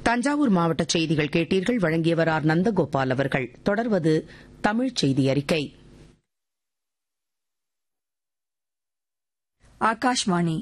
தஞ்சாவூர் மாவட்ட செய்திகள் கேட்டீர்கள் வழங்கியவர் ஆர் நந்தகோபால் அவர்கள் தொடர்வது தமிழ் செய்தி அறிக்கை ஆகாஷ்வாணி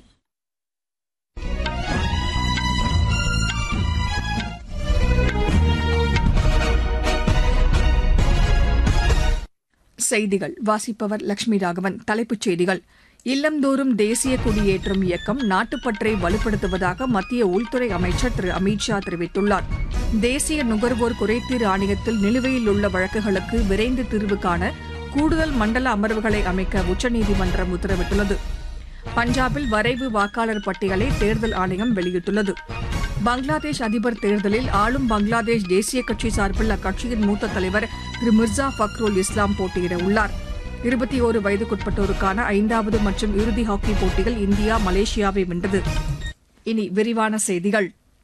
செய்திகள் வாசிப்பவர் லட்சுமி ராகவன் தலைப்புச் செய்திகள் இல்லந்தோறும் தேசிய கொடியேற்றும் இயக்கம் நாட்டுப்பற்றை வலுப்படுத்துவதாக மத்திய உள்துறை அமைச்சர் திரு அமித் ஷா தெரிவித்துள்ளார் தேசிய நுகர்வோர் குறைதீர் ஆணையத்தில் நிலுவையில் உள்ள வழக்குகளுக்கு விரைந்து தீர்வு காண கூடுதல் மண்டல அமர்வுகளை அமைக்க உச்சநீதிமன்றம் உத்தரவிட்டுள்ளது பஞ்சாபில் வரைவு வாக்காளர் பட்டியலை தேர்தல் ஆணையம் வெளியிட்டுள்ளது பங்களாதேஷ் அதிபர் தேர்தலில் ஆளும் பங்களாதேஷ் தேசிய கட்சி சார்பில் அக்கட்சியின் மூத்த தலைவர் திரு மிர்சா ஃபக்ருல் இஸ்லாம் போட்டியிட உள்ளார் இருபத்தி ஓரு வயதுக்குட்பட்டோருக்கான ஐந்தாவது மற்றும் இறுதி ஹாக்கி போட்டியில் இந்தியா மலேசியாவை வென்றது இனி விரிவான செய்திகள்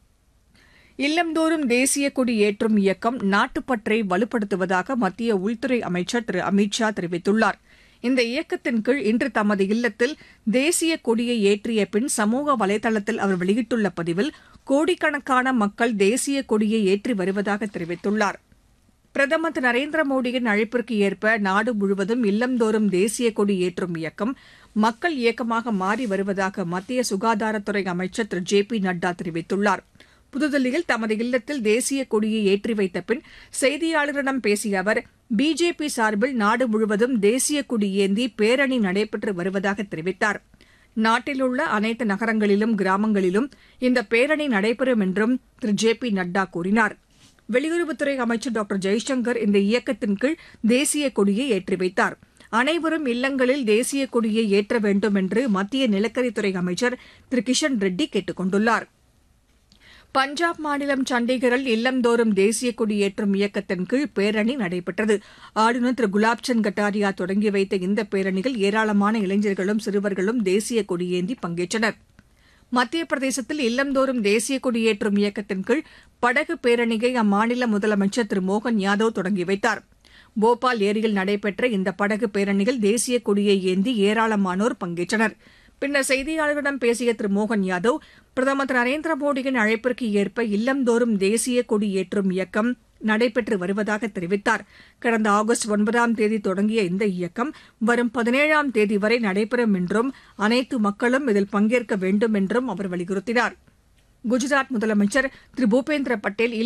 இல்லந்தோறும் தேசிய கொடி ஏற்றும் இயக்கம் நாட்டுப்பற்றை வலுப்படுத்துவதாக மத்திய உள்துறை அமைச்சர் திரு அமித் ஷா தெரிவித்துள்ளார் இந்த இயக்கத்தின் கீழ் இன்று தமது இல்லத்தில் தேசிய கொடியை ஏற்றிய பின் சமூக வலைதளத்தில் அவர் வெளியிட்டுள்ள பதிவில் கோடிக்கணக்கான மக்கள் தேசிய கொடியை ஏற்றி வருவதாக தெரிவித்துள்ளார் பிரதமர் திரு நரேந்திர மோடியின் அழைப்பிற்கு ஏற்ப நாடு முழுவதும் இல்லந்தோறும் தேசிய கொடி ஏற்றும் இயக்கம் மக்கள் இயக்கமாக மாறி வருவதாக மத்திய சுகாதாரத்துறை அமைச்சர் திரு ஜே பி நட்டா தெரிவித்துள்ளார் புதுதில்லியில் தமது இல்லத்தில் தேசிய கொடியை ஏற்றி வைத்த பின் செய்தியாளர்களிடம் பேசிய அவர் பிஜேபி சார்பில் நாடு முழுவதும் தேசிய கொடி ஏந்தி பேரணி நடைபெற்று வருவதாக தெரிவித்தார் நாட்டில் உள்ள அனைத்து நகரங்களிலும் கிராமங்களிலும் இந்த பேரணி நடைபெறும் என்றும் திரு ஜே பி நட்டா கூறினார் வெளியுறவுத்துறை அமைச்சர் டாக்டர் ஜெய்சங்கர் இந்த இயக்கத்தின் கீழ் தேசிய கொடியை ஏற்றி வைத்தார் அனைவரும் இல்லங்களில் தேசிய கொடியை ஏற்ற வேண்டும் என்று மத்திய நிலக்கரித்துறை அமைச்சர் திரு கிஷன் ரெட்டி கேட்டுக் கொண்டுள்ளார் பஞ்சாப் மாநிலம் சண்டிகரில் இல்லந்தோறும் தேசிய கொடி ஏற்றும் இயக்கத்தின் கீழ் பேரணி நடைபெற்றது ஆளுநர் திரு குலாப்சந்த் கட்டாரியா தொடங்கி வைத்த இந்த பேரணியில் ஏராளமான இளைஞர்களும் சிறுவர்களும் தேசிய கொடியேந்தி பங்கேற்றனர் மத்திய பிரதேசத்தில் இல்லந்தோறும் தேசிய கொடியேற்றும் இயக்கத்தின் கீழ் படகு பேரணியை அம்மாநில முதலமைச்சர் திரு மோகன் யாதவ் தொடங்கி வைத்தார் போபால் ஏரியில் நடைபெற்ற இந்த படகு பேரணியில் தேசிய கொடியை ஏந்தி ஏராளமானோர் பங்கேற்றனர் பின்னர் செய்தியாளர்களிடம் பேசிய திரு மோகன் யாதவ் பிரதமர் திரு நரேந்திர மோடியின் அழைப்பிற்கு ஏற்ப இல்லந்தோறும் தேசிய கொடி ஏற்றும் இயக்கம் நடைபெற்று வருவதாக தெரிவித்தார் கடந்த ஆகஸ்ட் ஒன்பதாம் தேதி தொடங்கிய இந்த இயக்கம் வரும் பதினேழாம் தேதி வரை நடைபெறும் என்றும் அனைத்து மக்களும் இதில் பங்கேற்க வேண்டும் என்றும் அவர் வலியுறுத்தினார் குஜராத் முதலமைச்சர் திரு பூபேந்திர பட்டேல்